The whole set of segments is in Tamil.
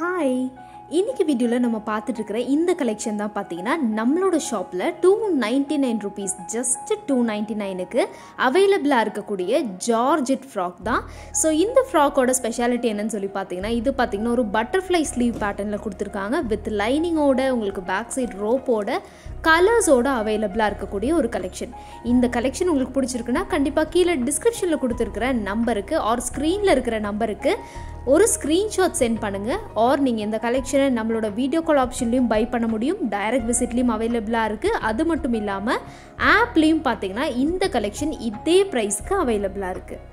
ஹாய் இன்னைக்கு வீடியோவில் நம்ம பார்த்துட்டு இருக்கிற இந்த கலெக்ஷன் தான் பார்த்தீங்கன்னா நம்மளோட ஷாப்பில் two ninety nine rupees just two ninety நைனுக்கு அவைலபிளாக இருக்கக்கூடிய ஜார்ஜெட் ஃப்ராக் தான் ஸோ இந்த ஃப்ராக்கோட ஸ்பெஷாலிட்டி என்னன்னு சொல்லி பார்த்தீங்கன்னா இது பார்த்தீங்கன்னா ஒரு பட்டர்ஃப்ளை ஸ்லீவ் பேட்டர்னில் கொடுத்துருக்காங்க வித் லைனிங்கோட உங்களுக்கு பேக் சைட் ரோப்போட கலர்ஸோட அவைலபிளாக இருக்கக்கூடிய ஒரு கலெக்ஷன் இந்த கலெக்ஷன் உங்களுக்கு பிடிச்சிருக்குன்னா கண்டிப்பாக கீழே டிஸ்கிரிப்ஷனில் கொடுத்துருக்கிற நம்பருக்கு ஆர் ஸ்க்ரீனில் இருக்கிற நம்பருக்கு ஒரு ஸ்க்ரீன்ஷாட் சென்ட் பண்ணுங்கள் ஆர் நீங்கள் இந்த கலெக்ஷனை நம்மளோட வீடியோ கால் ஆப்ஷன்லையும் பை பண்ண முடியும் டைரக்ட் விசிட்லேயும் அவைலபிளாக இருக்குது அது மட்டும் இல்லாமல் ஆப்லேயும் பார்த்தீங்கன்னா இந்த கலெக்ஷன் இதே ப்ரைஸ்க்கு அவைலபிளாக இருக்குது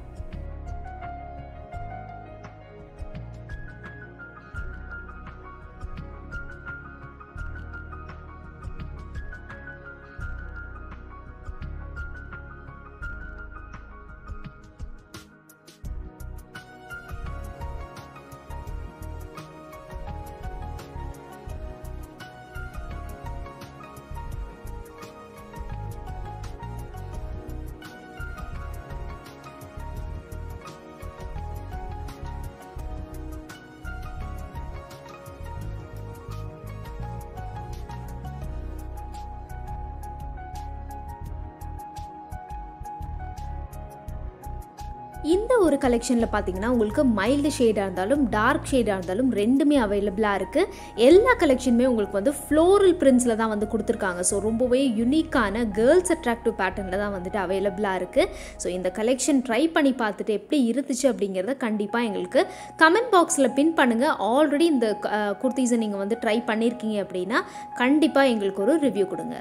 இந்த ஒரு கலெக்ஷனில் பார்த்தீங்கன்னா உங்களுக்கு மைல்டு ஷேடாக இருந்தாலும் டார்க் ஷேடாக இருந்தாலும் ரெண்டுமே அவைலபிளாக இருக்குது எல்லா கலெக்ஷனுமே உங்களுக்கு வந்து ஃப்ளோரல் பிரிண்ட்ஸில் தான் வந்து கொடுத்துருக்காங்க ஸோ ரொம்பவே யுனிக்கான கேர்ள்ஸ் அட்ராக்டிவ் பேட்டர்னில் தான் வந்துட்டு அவைலபிளாக இருக்குது ஸோ இந்த கலெக்ஷன் ட்ரை பண்ணி பார்த்துட்டு எப்படி இருந்துச்சு அப்படிங்கிறத கண்டிப்பாக எங்களுக்கு கமெண்ட் பாக்ஸில் பின் பண்ணுங்கள் ஆல்ரெடி இந்த குர்த்தீஸை நீங்கள் வந்து ட்ரை பண்ணியிருக்கீங்க அப்படின்னா கண்டிப்பாக எங்களுக்கு ஒரு ரிவ்யூ கொடுங்க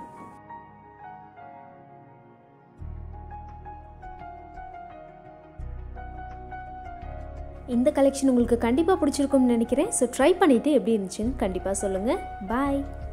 இந்த கலெக்ஷன் உங்களுக்கு கண்டிப்பாக பிடிச்சிருக்கும்னு நினைக்கிறேன் ஸோ ட்ரை பண்ணிவிட்டு எப்படி இருந்துச்சுன்னு கண்டிப்பாக சொல்லுங்கள் பாய்